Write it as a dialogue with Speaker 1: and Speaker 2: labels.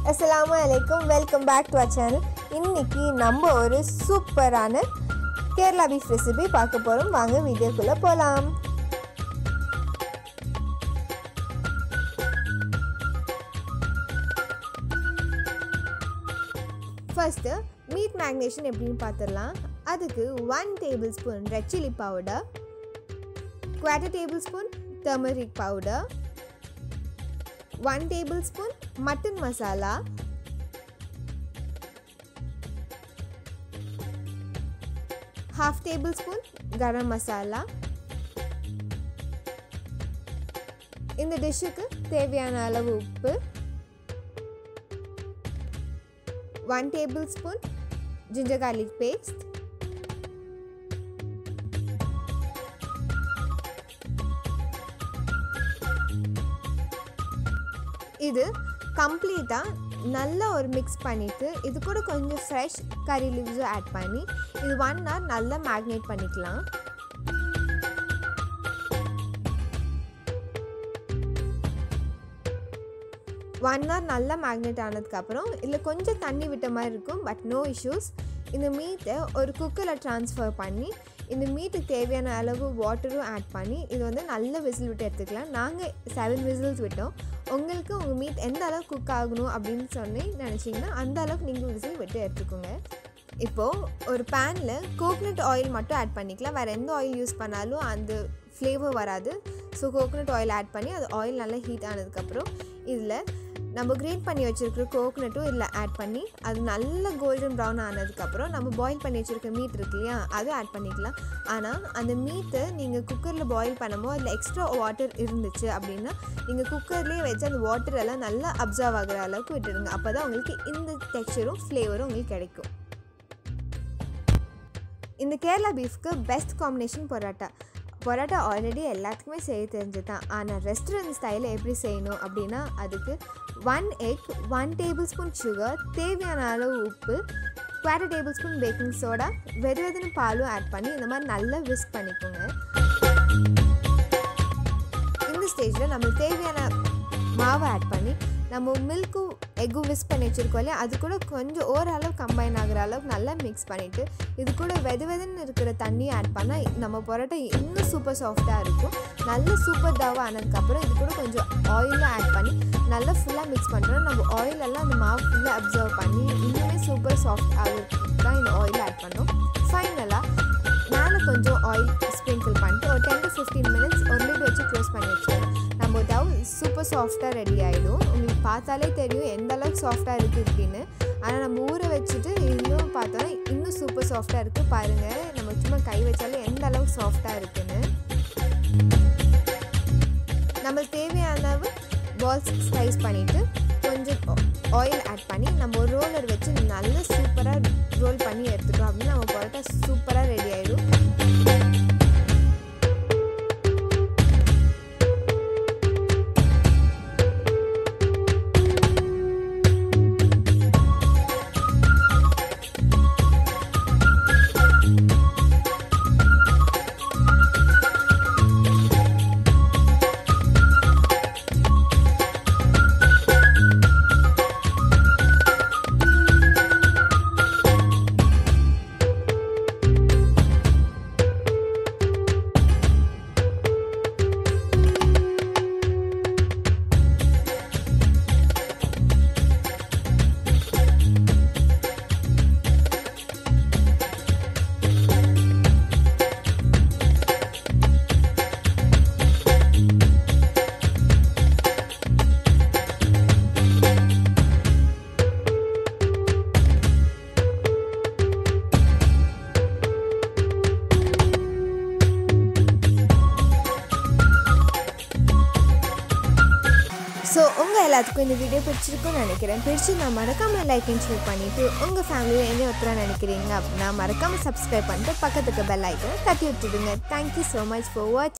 Speaker 1: அஸ்ஸலாமு அலைக்கும் welcome back to a channel இன்னைக்கு நம்ம ஒரு சூப்பரான கேரளா பீஃப் ரெசிபி பார்க்க போகிறோம் வாங்க வீடியோக்குள்ளே போகலாம் ஃபர்ஸ்ட்டு மீட் மேக்னேஷன் எப்படின்னு பார்த்துடலாம் அதுக்கு one table tablespoon red chilli powder quarter tablespoon turmeric powder one table tablespoon mutton masala half tablespoon garam masala இந்த டிஷ்ஷுக்கு தேவையான அளவு உப்பு ஒன் டேபிள் ஸ்பூன் ஜிஞ்சர் கார்லிக் பேஸ்ட் இது கம்ப்ளீட்டாக நல்லா ஒரு மிக்ஸ் பண்ணிவிட்டு இது கூட கொஞ்சம் ஃப்ரெஷ் கறி லீவ்ஸும் ஆட் பண்ணி இது ஒன் ஹவர் நல்லா மேக்னேட் பண்ணிக்கலாம் ஒன் ஹவர் நல்லா மேக்னேட் ஆனதுக்கப்புறம் இதில் கொஞ்சம் தண்ணி விட்ட மாதிரி இருக்கும் பட் நோ இஷ்யூஸ் இந்த மீட்டை ஒரு குக்கரில் ட்ரான்ஸ்ஃபர் பண்ணி இந்த மீட்டுக்கு தேவையான அளவு வாட்டரும் ஆட் பண்ணி இது வந்து நல்ல விசில் விட்டு எடுத்துக்கலாம் நாங்கள் செவன் விசில்ஸ் விட்டோம் உங்களுக்கு உங்கள் மீட் எந்த அளவுக்கு குக் ஆகணும் அப்படின்னு சொல்லி நினச்சிங்கன்னா அந்த அளவுக்கு நீங்கள் விசில் விட்டு எடுத்துக்கோங்க இப்போது ஒரு பேனில் கோகனட் ஆயில் மட்டும் ஆட் பண்ணிக்கலாம் வேறு எந்த ஆயில் யூஸ் பண்ணாலும் அந்த ஃப்ளேவர் வராது ஸோ கோகனட் ஆயில் ஆட் பண்ணி அது ஆயில் நல்லா ஹீட் ஆனதுக்கப்புறம் இதில் நம்ம கிரேட் பண்ணி வச்சுருக்கிற கோகனட்டும் இதில் ஆட் பண்ணி அது நல்ல கோல்டன் ப்ரௌன் ஆனதுக்கப்புறம் நம்ம பாயில் பண்ணி வச்சுருக்க மீட் இருக்கு இல்லையா அதுவும் ஆட் பண்ணிக்கலாம் ஆனால் அந்த மீட்டை நீங்கள் குக்கரில் பாயில் பண்ணும்போது அதில் எக்ஸ்ட்ரா வாட்டர் இருந்துச்சு அப்படின்னா நீங்கள் குக்கர்லேயே வச்சு அந்த வாட்டர் எல்லாம் நல்லா அப்சர்வ் ஆகிற அளவுக்கு விட்டுடுங்க அப்போ தான் உங்களுக்கு இந்த டெக்ஸ்சரும் ஃப்ளேவரும் உங்களுக்கு கிடைக்கும் இந்த கேரளா பீஃப்க்கு best combination parotta parotta already எல்லாத்துக்குமே செய்ய தெரிஞ்சு தான் ஆனால் ரெஸ்டாரண்ட் ஸ்டைலில் எப்படி செய்யணும் அப்படின்னா அதுக்கு one egg one table tablespoon sugar தேவையான அளவு உப்பு quarter tablespoon baking soda வெது வெதுன்னு பாலும் ஆட் பண்ணி இந்த மாதிரி நல்லா விஸ்க் பண்ணிக்கோங்க இந்த ஸ்டேஜில் நம்மளுக்கு தேவையான மாவை ஆட் பண்ணி நம்ம மில்க்கும் எக்கும் விஸ் பண்ணி வச்சுருக்கோம் இல்லையா அது கூட கொஞ்சம் ஓரளவு கம்பைன் ஆகிற அளவுக்கு நல்லா மிக்ஸ் பண்ணிவிட்டு இது கூட வெது வெதுன்னு இருக்கிற தண்ணியை ஆட் பண்ணால் நம்ம பரோட்டா இன்னும் சூப்பர் சாஃப்டாக இருக்கும் நல்ல சூப்பர் தாவாக ஆனதுக்கப்புறம் இது கூட கொஞ்சம் ஆயிலும் ஆட் பண்ணி நல்லா ஃபுல்லாக மிக்ஸ் பண்ணுறோம் நம்ம ஆயிலெல்லாம் அந்த மாவு ஃபுல்லாக அப்சர்வ் பண்ணி இன்னுமே சூப்பர் சாஃப்ட் ஆகிறதுக்கு தான் இந்த ஆயில் ஆட் பண்ணோம் ஃபைனலாக மேலே கொஞ்சம் ஆயில் ஸ்ப்ரிங்கிள் பண்ணிட்டு ஒரு டென் டு ஃபிஃப்டீன் மினிட்ஸ் ஒரு லிட் வச்சு க்ளோஸ் பண்ணி வச்சுருவோம் நம்ம டவ் சூப்பர் சாஃப்டாக ரெடி ஆகிடும் உங்களுக்கு பார்த்தாலே தெரியும் எந்த அளவுக்கு சாஃப்டாக இருக்குது அப்படின்னு ஆனால் நம்ம ஊற வச்சுட்டு இன்னும் பார்த்தோன்னா இன்னும் சூப்பர் சாஃப்டாக இருக்குது பாருங்கள் நம்ம சும்மா கை வச்சாலே எந்த அளவுக்கு சாஃப்டாக இருக்குன்னு நம்மளுக்கு தேவையான அளவு பால்ஸ் ஸ்லைஸ் பண்ணிவிட்டு கொஞ்சம் ஆயில் ஆட் பண்ணி நம்ம ஒரு ரோலர் வச்சு நல்லா சூப்பராக ரோல் பண்ணி எடுத்துட்டோம் அப்படின்னு நம்ம பரோட்டா சூப்பராக ரெடி ஆகிடும் ஸோ உங்கள் எல்லாத்துக்கும் இந்த வீடியோ பிடிச்சிருக்கும்னு நினைக்கிறேன் பிடிச்சி நான் மறக்காமல் லைக் அண்ட் ஷேர் பண்ணிவிட்டு உங்கள் ஃபேமிலியில் எந்த ஒருத்தராக நினைக்கிறீங்க அப்படின்னா மறக்காமல் சப்ஸ்கிரைப் பண்ணிட்டு பக்கத்துக்கு பெல் ஐக்கனை தட்டி விட்டுடுங்க thank you so much for watch